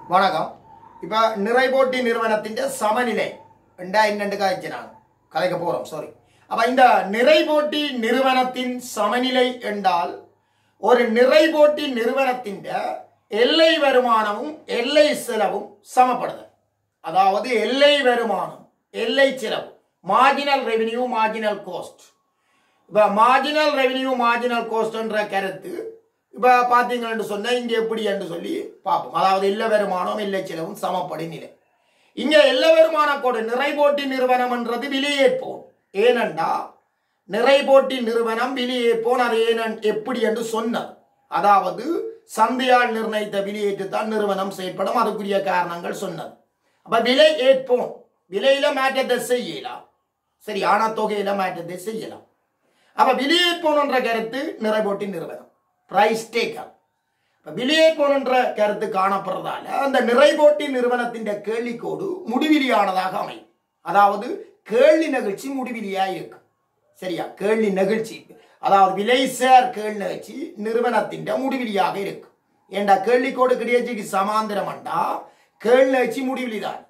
வணக்கம் இப்போ நிறைபோட்டி நிறுவனத்தின் சமநிலை ரெண்டா என்னண்டு காய்ச்சினாங்க கதைக்க போகிறோம் சாரி அப்போ இந்த நிறைபோட்டி நிறுவனத்தின் சமநிலை என்றால் ஒரு நிறைபோட்டி நிறுவனத்தின் எல்லை வருமானமும் எல்லை செலவும் சமப்படுது அதாவது எல்லை வருமானம் எல்லை செலவு மார்ஜினல் ரெவென்யூ மார்ஜினல் கோஸ்ட் இப்போ மார்ஜினல் ரெவென்யூ மார்ஜினல் கோஸ்ட்ன்ற கருத்து இப்போ பார்த்தீங்கன்னு சொன்னால் இங்கே எப்படி என்று சொல்லி பார்ப்போம் அதாவது இல்ல வருமானம் இல்லை செலவும் சமப்படி நிலை இங்கே இல்ல வருமான கோடு நிறைபோட்டி நிறுவனம்ன்றது விலையேற்போம் ஏனென்றா நிறைபோட்டி நிறுவனம் விலையேற்போன் அது ஏனன் எப்படி என்று சொன்னது அதாவது சந்தையால் நிர்ணயித்த விலையேற்று தான் நிறுவனம் செயற்படும் அதுக்குரிய காரணங்கள் சொன்னது அப்ப விலை ஏற்போம் விலையில மாற்றத்தை செய்யலாம் சரி ஆனா தொகையில மாற்றத்தை செய்யலாம் அப்ப விலையேற்போன்ற கருத்து நிறைபோட்டி நிறுவனம் பிரைஸ் டேக்கர் விலையேற்போன்ற கருத்து காணப்படுறதால அந்த நிறைபோட்டி நிறுவனத்தின் கேள்விக்கோடு முடிவிலியானதாக அமையும் அதாவது கேள்வி நிகழ்ச்சி முடிவிலியா இருக்கும் சரியா கேள்வி நிகழ்ச்சி அதாவது விலைசேர் கேள்வி நிகழ்ச்சி நிறுவனத்தின் முடிவிலியாக இருக்கும் ஏண்டா கேள்விக்கோடு கிடையாச்சிக்கு சமாந்திரம்டா கேள்வி நிகழ்ச்சி முடிவிலிதான்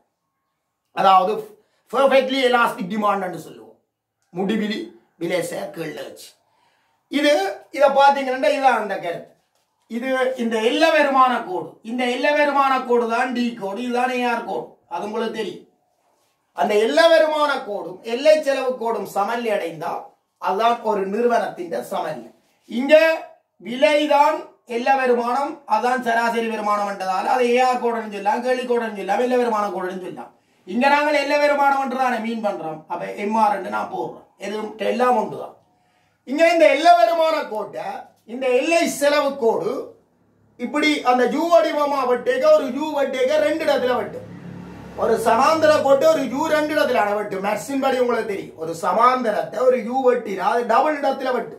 அதாவது பெர்ஃபெக்ட்லி எலாஸ்டிக் டிமாண்ட் சொல்லுவோம் முடிவிலி விலைசேர் கேள்வி நிகழ்ச்சி இது இதை பார்த்தீங்கன்னா இதுதான் அந்த கருத்து இது இந்த எல்ல வருமான கோடு இந்த எல்ல வருமான கோடு தான் டி கோடு இதுதான் ஏஆர் கோடு அது உங்களுக்கு தெரியும் அந்த எல்ல வருமான கோடும் எல்லை செலவு கோடும் சமநிலை அடைந்தா அதுதான் ஒரு நிறுவனத்தின் சமநிலை இங்க விலைதான் எல்ல வருமானம் அதான் சராசரி வருமானம் என்றதால அதை ஏஆர் கோடுன்னு சொல்லலாம் கேள்வி கோடுன்னு சொல்லலாம் எல்ல வருமான கோடுன்னு சொல்லலாம் இங்க நாங்கள் எல்ல வருமானம் தானே மீன் பண்றோம் அப்ப எம்ஆர் நான் போடுறோம் எதுவும் எல்லாம் ஒன்று தான் இங்க இந்த எல்லை வருமான கோட்டை இந்த எல்லை செலவு கோடு இப்படி அந்த யூ வடிவமா வெட்டேக ஒரு யூ வெட்டேக ரெண்டு இடத்துல வெட்டு ஒரு சமாந்தர கோட்டை ஒரு யூ ரெண்டு இடத்துல வெட்டு மெர்சின் படி உங்களுக்கு தெரியும் ஒரு சமாந்தரத்தை ஒரு யூ வெட்டினா அது டபுள் இடத்துல வெட்டு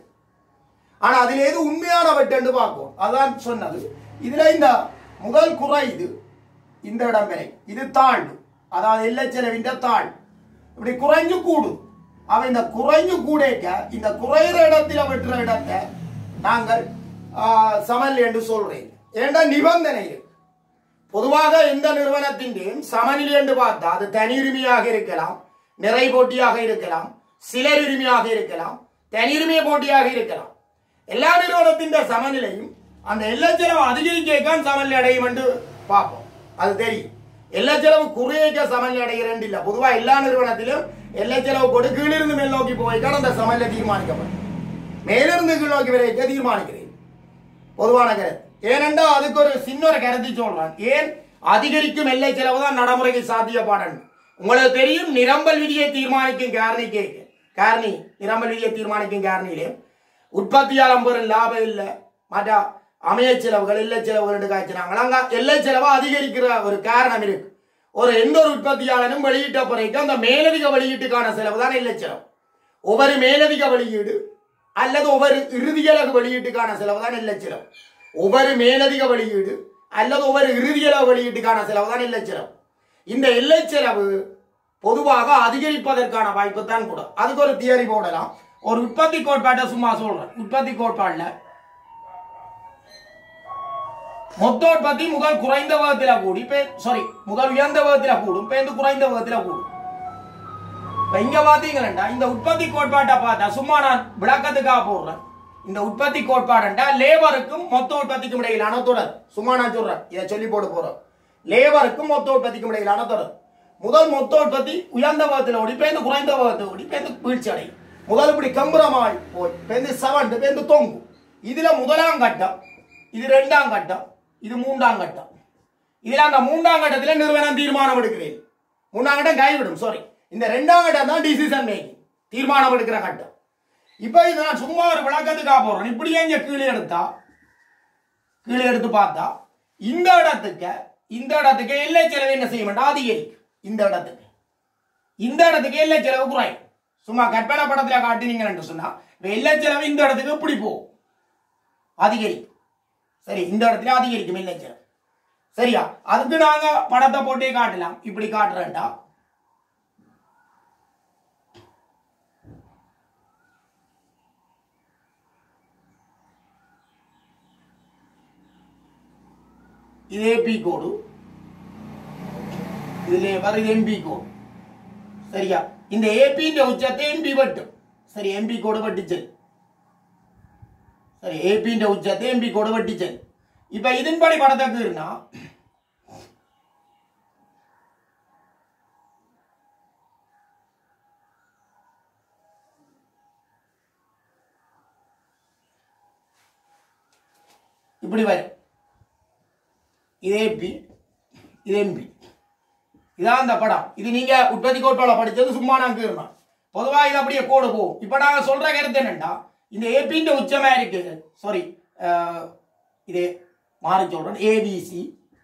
ஆனா அதுல எது உண்மையான வெட்டுன்னு பார்க்கும் அதான் சொன்னது இதுல இந்த முதல் குறை இது இந்த இடம் வரை இது தாழ்வு அதாவது எல்லை செலவின் தாழ்வு இப்படி குறைஞ்சு கூடும் அவன் இந்த குறைஞ்சு கூடேக்க இந்த குறையிற இடத்துல வெட்டுற இடத்தை நாங்கள் சமல் என்று சொல்றேன் ஏண்டா நிபந்தனை இருக்கு பொதுவாக எந்த நிறுவனத்தின் சமநிலை என்று பார்த்தா அது தனி உரிமையாக இருக்கலாம் நிறை போட்டியாக இருக்கலாம் சிலர் உரிமையாக இருக்கலாம் தனி உரிமை போட்டியாக இருக்கலாம் எல்லா நிறுவனத்தின் சமநிலையும் அந்த எல்லா செலவு அதிகரிக்கான் சமநிலை அடையும் என்று பார்ப்போம் அது தெரியும் எல்லா செலவு குறையக்க சமநிலை அடைகிறேன் இல்லை பொதுவாக எல்லா நிறுவனத்திலும் எல்லா செலவு கொடு கீழிருந்து மேல் நோக்கி போய்க்கான அந்த சமநிலை தீர்மானிக்கப்படும் மேலிருந்து கீழ் நோக்கி வரைக்க தீர்மானிக்கிறேன் பொதுவான கருத்து ஏனென்றா அதுக்கு ஒரு சின்ன ஒரு கருத்து சொல்றான் ஏன் அதிகரிக்கும் எல்லை செலவு தான் நடைமுறைக்கு சாத்தியப்பாடன் உங்களுக்கு தெரியும் நிரம்பல் விதியை தீர்மானிக்கும் காரணி கேட்க காரணி நிரம்பல் விதியை தீர்மானிக்கும் காரணியிலே உற்பத்தியாளம் பெறும் லாபம் இல்லை மற்ற அமைய செலவுகள் எல்லை செலவுகள் காய்ச்சினாங்களா அங்க எல்லை செலவு அதிகரிக்கிற ஒரு காரணம் இருக்கு ஒரு எந்த ஒரு உற்பத்தியாளனும் வெளியிட்ட பிறகு அந்த மேலதிக வெளியீட்டுக்கான செலவு தான் எல்லை செலவு ஒவ்வொரு மேலதிக வெளியீடு அல்லது ஒவ்வொரு இறுதியலகு வெளியீட்டுக்கான செலவு தான் எல்லை செலவு ஒவ்வொரு மேலதிக வெளியீடு அல்லது ஒவ்வொரு இறுதியலகு வெளியீட்டுக்கான செலவு தான் எல்லை செலவு இந்த எல்லை செலவு பொதுவாக அதிகரிப்பதற்கான வாய்ப்பு தான் கூட அதுக்கு ஒரு தியரி போடலாம் ஒரு உற்பத்தி கோட்பாட்டை சும்மா சொல்றேன் உற்பத்தி கோட்பாடுல மொத்த உற்பத்தி முதல் குறைந்த விதத்துல கூடி சாரி முதல் உயர்ந்த விதத்துல கூடும் பேருந்து குறைந்த விதத்துல கூடும் இப்ப இங்க பாத்தீங்கன்னா இந்த உற்பத்தி கோட்பாட்டை பார்த்தா சும்மா நான் விளக்கத்துக்காக போடுறேன் இந்த உற்பத்தி கோட்பாடுண்டா லேபருக்கும் மொத்த உற்பத்திக்கும் இடையிலான தொடர் சும்மா நான் சொல்றேன் இதை சொல்லி போட போறோம் லேபருக்கும் மொத்த உற்பத்திக்கும் இடையிலான தொடர் முதல் மொத்த உற்பத்தி உயர்ந்த விதத்தில் ஓடி பேருந்து குறைந்த விதத்தில் ஓடி பேருந்து வீழ்ச்சி அடையும் முதல் இப்படி கம்புரமாய் போய் பேருந்து செவன் பேருந்து தொங்கும் இதுல முதலாம் கட்டம் இது ரெண்டாம் கட்டம் இது மூன்றாம் கட்டம் இதுல அந்த மூன்றாம் கட்டத்துல நிறுவனம் தீர்மானம் எடுக்கிறேன் மூன்றாம் கட்டம் கைவிடும் சாரி இந்த ரெண்டாம் கட்டம் தான் டிசிஷன் மேக்கிங் தீர்மானம் எடுக்கிற கட்டம் இப்போ இது நான் சும்மா ஒரு விளக்கத்துக்காக போறேன் இப்படியே இங்க கீழே எடுத்தா கீழே எடுத்து பார்த்தா இந்த இடத்துக்கு இந்த இடத்துக்கு எல்லை செலவு என்ன செய்ய மாட்டா அதிகரிக்கும் இந்த இடத்துக்கு இந்த இடத்துக்கு எல்லை செலவு குறையும் சும்மா கற்பனை படத்துல காட்டினீங்கன்னு சொன்னா எல்லை செலவு இந்த இடத்துக்கு இப்படி போகும் அதிகரிக்கும் சரி இந்த இடத்துல அதிகரிக்கும் எல்லை செலவு சரியா அதுக்கு நாங்க படத்தை போட்டே காட்டலாம் இப்படி காட்டுறேன்டா இது ஏபி கோடு இதுல வர இது எம்பி கோடு சரியா இந்த ஏபின்ற உச்சத்தை எம்பி வெட்டும் சரி எம்பி கோடு வெட்டிச்சல் சரி ஏபின்ற உச்சத்தை எம்பி கோடு வெட்டிச்சல் இப்ப இதன்படி படத்தை கீறினா இப்படி வரும் இது ஏபி இது எம்பி இதான் அந்த படம் இது நீங்க உற்பத்தி கோட்டோல படிச்சது சும்மா நான் கீறணும் பொதுவா இது அப்படியே கோடு போகும் இப்ப நாங்க சொல்ற கருத்து என்னன்னா இந்த ஏபின்ற உச்சமா இருக்கு சாரி இது மாறி சொல்றேன் ஏபிசி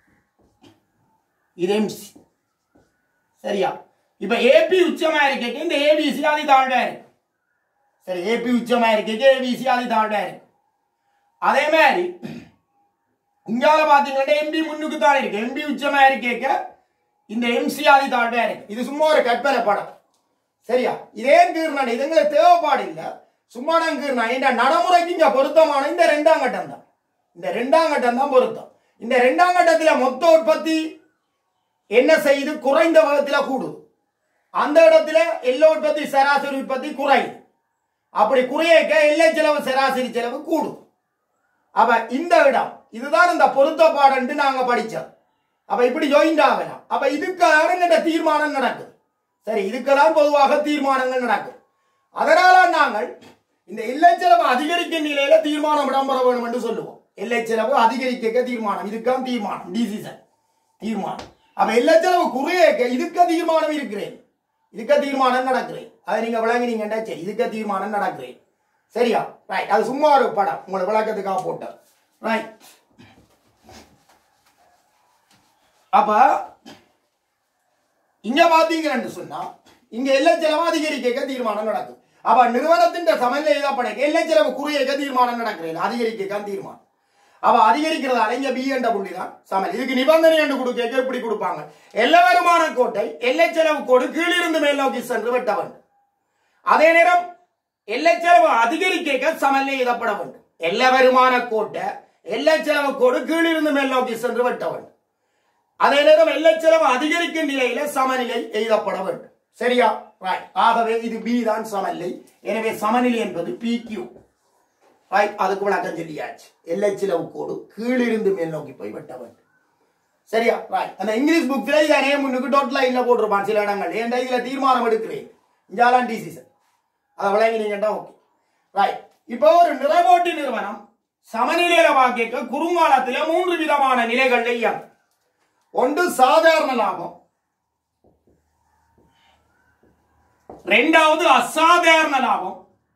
இது எம்சி சரியா இப்ப ஏபி உச்சமா இருக்கு இந்த ஏபிசி அது தாழ்வா இருக்கு சரி ஏபி உச்சமா இருக்கு ஏபிசி அது தாழ்வா இருக்கு அதே மாதிரி இங்கால பாத்தீங்கன்னா எம்பி முன்னுக்கு தான் இருக்கு எம்பி உச்சமா இருக்கேக்க இந்த எம்சி ஆதி தாழ்வா இருக்கு இது சும்மா ஒரு கற்பனை படம் சரியா இதே கீர்னா இது எங்களுக்கு தேவைப்பாடு இல்ல சும்மா நான் கீர்னா இந்த நடைமுறைக்கு இங்க பொருத்தமான இந்த ரெண்டாம் கட்டம் தான் இந்த ரெண்டாம் கட்டம் தான் பொருத்தம் இந்த ரெண்டாம் கட்டத்துல மொத்த உற்பத்தி என்ன செய்யுது குறைந்த விதத்துல கூடுது அந்த இடத்துல எல்லை உற்பத்தி சராசரி உற்பத்தி குறையுது அப்படி குறையக்க எல்லை செலவு சராசரி செலவு கூடும் அப்ப இந்த இடம் இதுதான் இந்த பொருத்தப்பாடுன்ட்டு நாங்க படிச்சோம் அப்ப இப்படி ஜாயிண்ட் ஆகலாம் அப்ப இதுக்காக எங்கிட்ட தீர்மானம் நடக்குது சரி இதுக்கெல்லாம் பொதுவாக தீர்மானங்கள் நடக்கும் அதனால நாங்கள் இந்த எல்லை செலவு அதிகரிக்கும் நிலையில தீர்மானம் இடம்பெற வேண்டும் என்று சொல்லுவோம் எல்லை செலவு அதிகரிக்க தீர்மானம் இதுக்கான தீர்மானம் டிசிஷன் தீர்மானம் அப்ப எல்லை செலவு குறையக்க இதுக்க தீர்மானம் இருக்கிறேன் இதுக்க தீர்மானம் நடக்கிறேன் அதை நீங்க விளங்கினீங்கன்னா சரி இதுக்க தீர்மானம் நடக்கிறேன் சரியா ரைட் அது சும்மா ஒரு படம் உங்களை விளக்கத்துக்காக போட்டேன் ரைட் அப்ப இங்க பாத்தீங்கன்னு சொன்னா இங்க எல்லை செலவு அதிகரிக்க தீர்மானம் நடக்குது அப்ப நிறுவனத்தின் சமநிலை எழுதப்பட எல்லை செலவு குறையக்க தீர்மானம் நடக்கிறது அதிகரிக்க தீர்மானம் அவ அதிகரிக்கிறதால இங்க பி என்ற புள்ளி தான் சமன் இதுக்கு நிபந்தனை என்று கொடுக்க இப்படி கொடுப்பாங்க எல்லை வருமான கோட்டை எல்லை செலவு கோடு கீழிருந்து மேல் நோக்கி சென்று வெட்ட வேண்டும் அதே நேரம் எல்லை செலவு அதிகரிக்க சமநிலை எழுதப்பட வேண்டும் எல்லை வருமான கோட்டை எல்லை செலவு கோடு கீழிருந்து மேல் நோக்கி சென்று வெட்ட வேண்டும் அதே நேரம் எல்லை செலவு அதிகரிக்கும் நிலையில சமநிலை எழுதப்பட வேண்டும் சரியா ரைட் ஆகவே இது பி தான் சமநிலை எனவே சமநிலை என்பது பி கியூ ரைட் அதுக்கு விளக்கம் சொல்லியாச்சு எல்லை செலவு கோடு கீழிருந்து மேல் நோக்கி போய் வெட்ட வேண்டும் சரியா ரைட் அந்த இங்கிலீஷ் புக்ல இதே முன்னுக்கு டோட் லைன்ல போட்டிருப்பான் சில இடங்கள் ஏன்டா இதுல தீர்மானம் எடுக்கிறேன் இஞ்சாலான் டிசிஷன் அதை விளங்கினீங்கன்னா ஓகே ரைட் இப்போ ஒரு நிறமோட்டி நிறுவனம் சமநிலையில வாக்கிக்க குறுங்காலத்துல மூன்று விதமான நிலைகள்ல இயங்கும் ஒன்று சாதாரண லாபம் ரெண்டாவது அசாதாரண லாபம்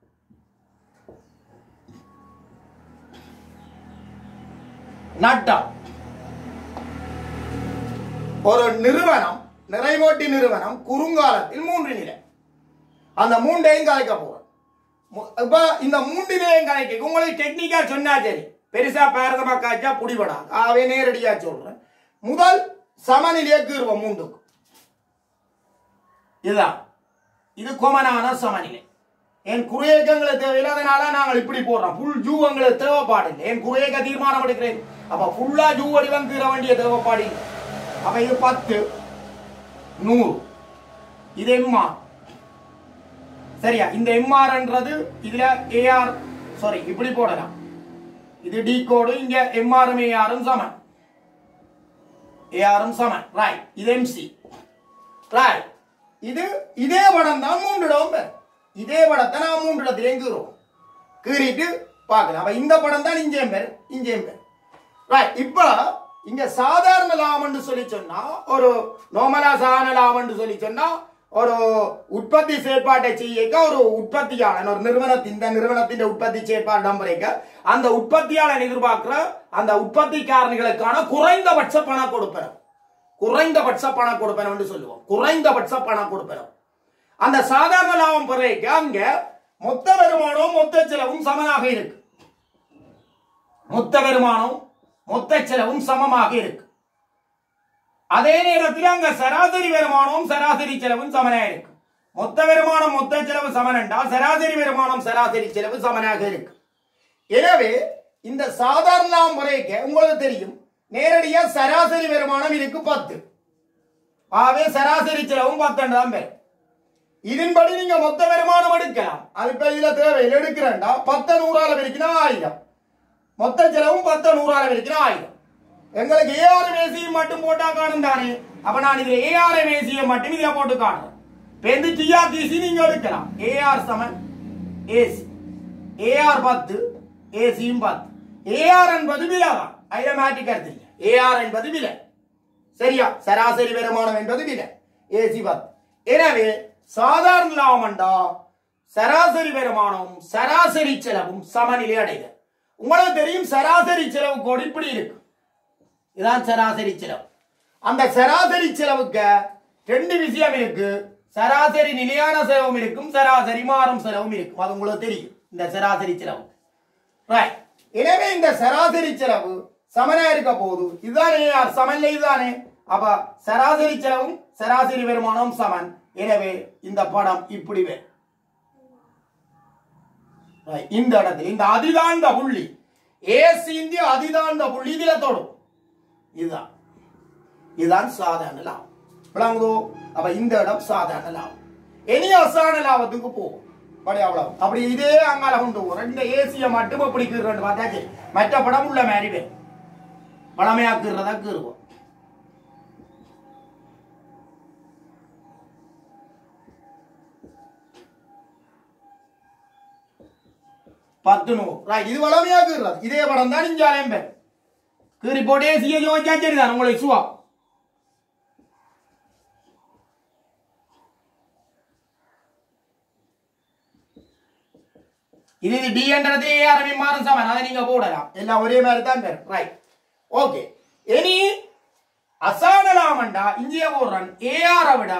நட்டம் ஒரு நிறுவனம் நிறைவோட்டி நிறுவனம் குறுங்காலத்தில் மூன்று நிலை அந்த மூண்டையும் கலைக்க போறோம் மு- இப்ப இந்த மூன்றினையும் கலைக்க உங்களுக்கு டெக்னிக்கா சொன்னா சரி பெருசா பாரதமா காய்ச்சா புடிபடாது ஆகவே நேரடியா சொல்றேன் முதல் சமநிலையை கீறுவோம் மூண்டுக்கு இதுதான் இது கொமனான சமநிலை என் குறையக்கங்களுக்கு தேவையில்லை அதனால நாங்கள் இப்படி போடுறோம் ஃபுல் ஜூ எங்களுக்கு தேவைப்பாடு இல்லை என் குறையக்க தீர்மானம் எடுக்கிறேன் அப்ப ஃபுல்லா ஜூ வடிவம் கீற வேண்டிய தேவைப்பாடு இல்லை அப்ப இது பத்து நூறு இது எம்மா சரியா இந்த எம்ஆர்ன்றது இதுல ஏஆர் சாரி இப்படி போடலாம் இது டி கோடு இங்க எம்ஆரும் ஏஆரும் சமன் ஏஆரும் சமன் ரைட் இது எம்சி ரைட் இது இதே படம் தான் மூன்று இடம் பேர் இதே படத்தை நான் மூன்று இடத்துல கீறுவோம் கீறிட்டு பார்க்கலாம் அப்ப இந்த படம் தான் இஞ்சேம் பேர் இஞ்சேம் பேர் ரைட் இப்போ இங்க சாதாரண லாபம்னு சொல்லி சொன்னா ஒரு நோமலா சாதாரண லாபம்னு சொல்லி சொன்னா ஒரு உற்பத்தி செயற்பாட்டை செய்யக்க ஒரு உற்பத்தியாளன் ஒரு நிறுவனத்தின் இந்த நிறுவனத்தின் உற்பத்தி செயற்பாடு இடம்பெறக்க அந்த உற்பத்தியாளன் எதிர்பார்க்கிற அந்த உற்பத்தி காரணிகளுக்கான குறைந்தபட்ச பண கொடுப்பனம் குறைந்தபட்ச பண கொடுப்பனம் என்று சொல்லுவோம் குறைந்தபட்ச பண கொடுப்பனம் அந்த சாதாரண லாபம் பெறக்க அங்க மொத்த வருமானம் மொத்த செலவும் சமனாக இருக்கு மொத்த வருமானம் மொத்த செலவும் சமமாக இருக்கு அதே நேரத்தில் அங்க சராசரி வருமானமும் சராசரி செலவும் சமனாக இருக்கு மொத்த வருமானம் மொத்த செலவு சமன் என்றால் சராசரி வருமானம் சராசரி செலவு சமனாக இருக்கு எனவே இந்த சாதாரண முறைக்கு உங்களுக்கு தெரியும் நேரடியா சராசரி வருமானம் இருக்கு பத்து ஆகவே சராசரி செலவும் பத்தண்டு தான் பெறும் இதன்படி நீங்க மொத்த வருமானம் எடுக்கலாம் அது இப்ப இதுல தேவையில் எடுக்கிறேன்டா பத்த நூறால பெருக்கினா ஆயிரம் மொத்த செலவும் பத்த நூறால பெருக்கினா ஆயிரம் எங்களுக்கு ஏஆர் மேசியை மட்டும் போட்டா காணும் தானே அப்ப நான் இதுல ஏஆர் மேசியை மட்டும் இதுல போட்டு காணுறேன் இப்ப எந்த டிஆர்டிசி நீங்க எடுக்கலாம் ஏஆர் சமன் ஏசி ஏஆர் பத்து ஏசியும் பத்து ஏஆர் என்பது விலை தான் அதுல மாற்றி கருத்து இல்லை ஏஆர் என்பது விலை சரியா சராசரி வருமானம் என்பது விலை ஏசி பத்து எனவே சாதாரண லாபம்டா சராசரி வருமானமும் சராசரி செலவும் சமநிலை அடைக உங்களுக்கு தெரியும் சராசரி செலவு கோடு இப்படி இருக்கு இதான் சராசரி செலவு அந்த சராசரி செலவுக்கு ரெண்டு விஷயம் இருக்கு சராசரி நிலையான செலவும் இருக்கும் சராசரி மாறும் செலவும் இருக்கும் அது உங்களுக்கு தெரியும் இந்த சராசரி செலவு Right. எனவே இந்த சராசரி செலவு சமனா இருக்க போகுது இதுதானே யார் சமன்ல இதுதானே அப்ப சராசரி செலவும் சராசரி வருமானம் சமன் எனவே இந்த படம் இப்படி வரும் Right. இந்த இடத்துல இந்த அதிதாண்ட புள்ளி ஏசி இந்திய அதிதாண்ட புள்ளி இதுல தொடும் இதுதான் இதுதான் சாதாரண லாபம் விளங்குதோ அப்ப இந்த இடம் சாதாரண லாபம் இனி அசான லாபத்துக்கு போகும் படி அவ்வளவு அப்படி இதே அங்கால கொண்டு போகும் ரெண்டு ஏசிய மட்டும் அப்படி கீறுறேன் பார்த்தாச்சு மற்ற படம் உள்ள மாதிரி வரும் பழமையா கீறுறதா கீறுவோம் பத்து நூறு ரைட் இது வளமையா கீறுறது இதே படம் தான் இஞ்சாலயம் பேர் கீறி போட்டே சிஏ ஜோதிச்சா சரிதான் உங்களுக்கு சுவா இது டி என்றது ஏஆர்பி மாறும் சமன் அதை நீங்க போடலாம் எல்லாம் ஒரே மாதிரி தான் பேர் ரைட் ஓகே இனி அசானலாமண்டா இங்கே போடுறேன் ஏஆரை விட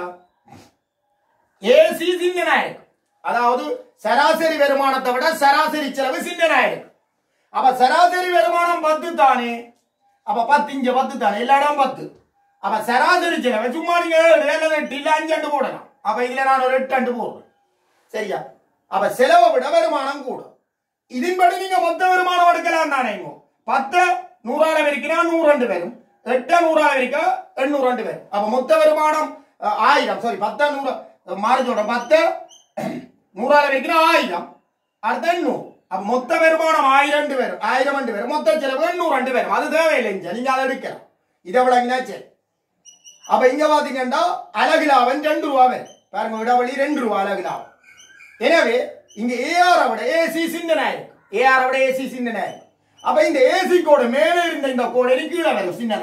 ஏசி சிந்தனா இருக்கு அதாவது சராசரி வருமானத்தை விட சராசரி செலவு சிந்தனா இருக்கு அப்ப சராசரி வருமானம் பத்து தானே அப்ப பத்து இங்க பத்து தானே எல்லா இடம் பத்து அப்ப சராசரி செலவு சும்மா நீங்க ஏழு அல்லது எட்டு இல்ல அஞ்சு அண்டு போடலாம் அப்ப இதுல நான் ஒரு எட்டு அண்டு போடுறேன் சரியா அப்ப செலவை விட வருமானம் கூடும் இதன்படி நீங்க மொத்த வருமானம் எடுக்கலாம் தானே பத்து நூறால வரைக்கினா நூறு ரெண்டு பேரும் எட்டு நூறால வரைக்கும் எண்ணூறு ரெண்டு பேரும் அப்ப மொத்த வருமானம் அஹ், ஆயிரம் சாரி பத்து நூறு மாறி சொல்றேன் பத்து நூறால வரைக்கினா ஆயிரம் அடுத்த எண்ணூறு அப்ப மொத்த வருமானம் ஆயிரம் ரெண்டு பேரும் ஆயிரம் ரெண்டு பேரும் மொத்த செலவு எண்ணூறு ரெண்டு பேரும் அது தேவையில்லைங்க நீங்க அதை எடுக்கலாம் இதை விளங்கினா சரி அப்ப இங்க பாத்தீங்கன்னா அலகு லாபம் ரெண்டு ரூபா வரும் பாருங்க இடைவெளி ரெண்டு ரூபா அலகு லாபம் எனவே இங்க ஏஆர் விட ஏசி சிந்தனை இருக்கு ஏஆர் விட ஏசி சிந்தனை இருக்கு அப்ப இந்த ஏசி கோடு மேலே இருந்த இந்த கோடு எனக்கு கீழே வரும் சிந்தனை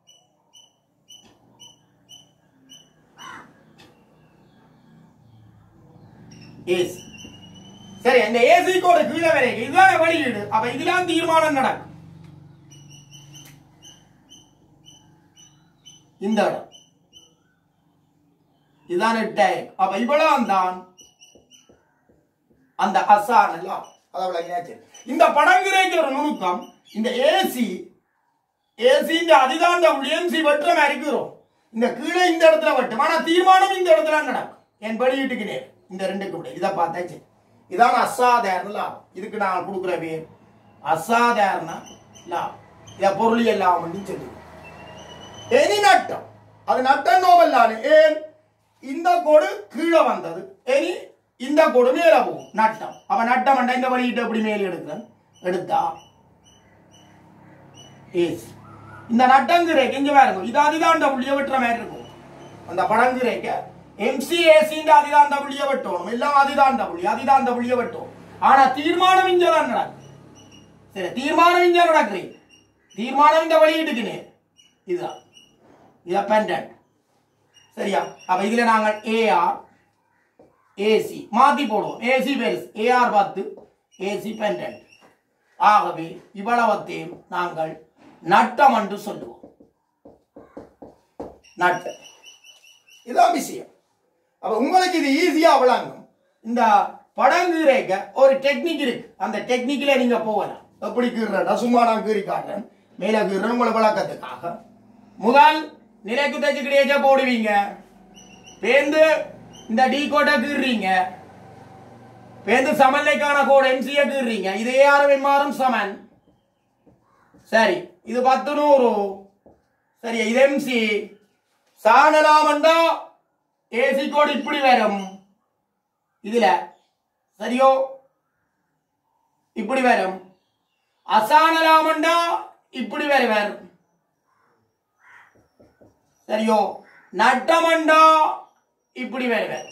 ஏசி சரி இந்த ஏசி கோடு கீழே வரைக்கும் இதுதான் வெளியீடு அப்ப இதெல்லாம் தீர்மானம் நடக்கும் இந்த இடம் இதுதான் எட்டாயிரம் அப்ப இவ்வளவு தான் அந்த அசான் எல்லாம் அதாவது என்னாச்சு இந்த படங்குறைக்கு ஒரு நுணுக்கம் இந்த ஏசி ஏசி இந்த அதிதாண்ட எம்சி வெட்டுற மாதிரி இருக்கிறோம் இந்த கீழே இந்த இடத்துல வெட்டும் ஆனா தீர்மானம் இந்த இடத்துல நடக்கும் என் வெளியீட்டுக்கு நேர் இந்த ரெண்டுக்கு விட இதை பார்த்தாச்சு இதான் அசாதாரண லாபம் இதுக்கு நான் கொடுக்குற பேர் அசாதாரண லாபம் இதை பொருளியல் லாபம்னு சொல்லி எனி நட்டம் அது நட்டம் நோவல்லானு ஏன் இந்த கோடு கீழே வந்தது இனி இந்த கோடு மேல போகும் நட்டம் அப்ப நட்டம் வேண்டாம் இந்த வழியிட்டு எப்படி மேலே எடுக்கிறேன் எடுத்தா ஏசி இந்த நட்டங்குரைக்கு இங்க பாருங்க இது அதிதாண்ட புள்ளிய வெட்டுற மாதிரி இருக்கும் அந்த படங்குரைக்க எம்சி ஏசின்ற அதிதாண்ட புள்ளிய வெட்டணும் எல்லாம் அதிதாண்ட புள்ளி அதிதாண்ட புள்ளிய வெட்டும் ஆனா தீர்மானம் இங்க தான் நடக்கும் சரி தீர்மானம் இங்க நடக்குறீங்க தீர்மானம் இந்த வெளியீட்டுக்கு நேர் இதுதான் இதை பெண்டன்ட் சரியா அப்ப இதுல நாங்கள் ஏஆர் ஏசி மாத்தி போடுவோம் ஏசி பெருசு ஏஆர் பத்து ஏசி பெண்டன்ட் ஆகவே இவ்வளவத்தையும் நாங்கள் நட்டம் என்று சொல்லுவோம் நட்டு இதான் விஷயம் அப்ப உங்களுக்கு இது ஈஸியா விளங்கும் இந்த படங்கீரைக்க ஒரு டெக்னிக் இருக்கு அந்த டெக்னிக்ல நீங்க போகலாம் எப்படி கீறா சும்மா நான் கீறி காட்டுறேன் மேல கீறேன் உங்களை விளக்கத்துக்காக முதல் நிலைக்கு தச்சு கிடையாச்சா போடுவீங்க பேந்து இந்த டி கோட்டை கீறுறீங்க பேந்து சமநிலைக்கான கோடு எம்சிய கீறுறீங்க இது ஏஆர் மாறும் சமன் சரி இது பத்து நூறு சரி இது எம்சி சாணலாமண்டா ஏசி கோடு இப்படி வரும் இதுல சரியோ இப்படி வரும் அசானலாமண்டா இப்படி வருவர் சரியோ நட்டமண்டா இப்படி வருவர்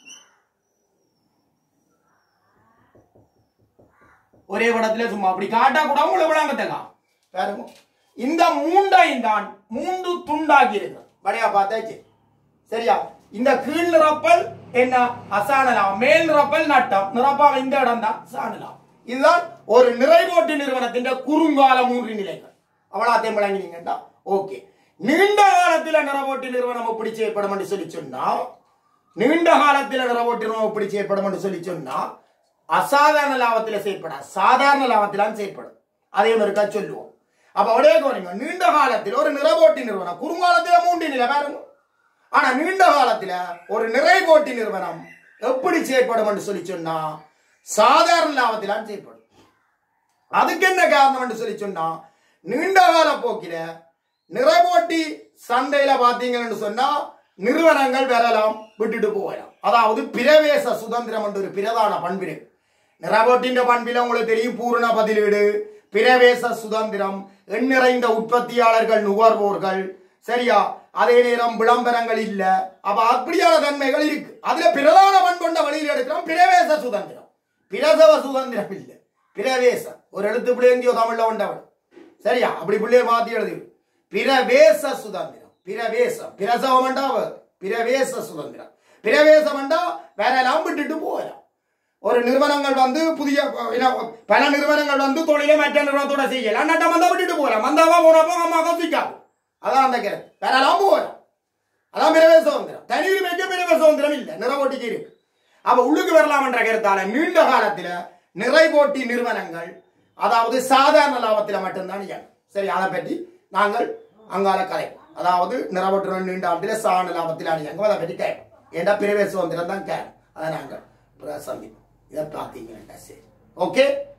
ஒரே படத்துல சும்மா அப்படி காட்டா கூட உங்களுக்கு விளங்கத்தலாம் பாருங்க இந்த மூண்டையும் தான் மூன்று துண்டாக்கி இருக்கு வடையா பார்த்தாச்சு சரியா இந்த கீழ் நிரப்பல் என்ன அசானலாம் மேல் நிரப்பல் நட்டம் நிரப்பாக இந்த இடம் தான் சாணலாம் இதுதான் ஒரு நிறைவோட்டு நிறுவனத்தின் குறுங்கால மூன்று நிலைகள் அவளாத்தையும் விளங்கினீங்கடா ஓகே நீண்ட காலத்துல நிறவோட்டு நிறுவனம் எப்படி செய்யப்படும் என்று சொல்லி சொன்னா நீண்ட காலத்தில் நிறவோட்டு நிறுவனம் எப்படி செய்யப்படும் என்று சொல்லி சொன்னா அசாதாரண லாபத்துல செயற்பட சாதாரண லாபத்திலாம் செயற்படும் அதே மாதிரிக்கா சொல்லுவோம் அப்ப அப்படியே கவனிங்க நீண்ட காலத்தில் ஒரு நிறவோட்டி நிறுவனம் குறுங்காலத்துல மூன்று நிலை பாருங்க ஆனா நீண்ட காலத்துல ஒரு நிறைவோட்டி நிறுவனம் எப்படி செயற்படும் என்று சொல்லி சொன்னா சாதாரண லாபத்திலாம் செயற்படும் அதுக்கு என்ன காரணம் என்று சொல்லி சொன்னா நீண்ட கால போக்கில நிறைவோட்டி சந்தையில பாத்தீங்கன்னு சொன்னா நிறுவனங்கள் வரலாம் விட்டுட்டு போகலாம் அதாவது பிரவேச சுதந்திரம் என்ற ஒரு பிரதான பண்பு இருக்கு நிறைவோட்டின் பண்பில உங்களுக்கு தெரியும் பூரண பதிலீடு பிரவேச சுதந்திரம் எண்ணிறைந்த உற்பத்தியாளர்கள் நுகர்வோர்கள் சரியா அதே நேரம் விளம்பரங்கள் இல்ல அப்ப அப்படியான தன்மைகள் இருக்கு அதுல பிரதான பண்பொண்ட வழியில் எடுக்கிறோம் பிரவேச சுதந்திரம் பிரசவ சுதந்திரம் இல்ல பிரவேசம் ஒரு எழுத்து பிள்ளைங்கியோ தமிழ்ல உண்டவன் சரியா அப்படி பிள்ளைய மாத்தி எழுதி பிரவேச சுதந்திரம் பிரவேசம் பிரசவம் வேண்டாவ பிரவேச சுதந்திரம் பிரவேசம் வேண்டா வேற எல்லாம் விட்டுட்டு போகலாம் ஒரு நிறுவனங்கள் வந்து புதிய என்ன, பல நிறுவனங்கள் வந்து தொழிலை மற்ற நிறுவனத்தோட செய்யலாம் நட்ட மந்தா விட்டுட்டு போகலாம் மந்தாவா போனப்போ அம்மா கசிக்காது அதான் அந்த கருத்து வேற எல்லாம் போகலாம் அதான் பிரவேச சுதந்திரம் தனி உரிமைக்கு பிரவேச சுதந்திரம் இல்லை நிறவோட்டிக்கு இருக்கு அப்ப உள்ளுக்கு வரலாம்ன்ற கருத்தால நீண்ட காலத்துல நிறைவோட்டி நிறுவனங்கள் அதாவது சாதாரண லாபத்துல மட்டும்தான் இயங்கும் சரி அதை பற்றி நாங்கள் அங்கால கலைப்போம் அதாவது நிறவோட்டு நீண்ட ஆண்டில சாதாரண லாபத்தில் இயங்கும் அதை பற்றி கேட்போம் ஏண்டா பிரவேச சுதந்திரம் தான் கேட்கும் அதை நாங்கள் அப்புறம் சந்திப்போம் இதை பார்த்தீங்கன்னா சரி ஓகே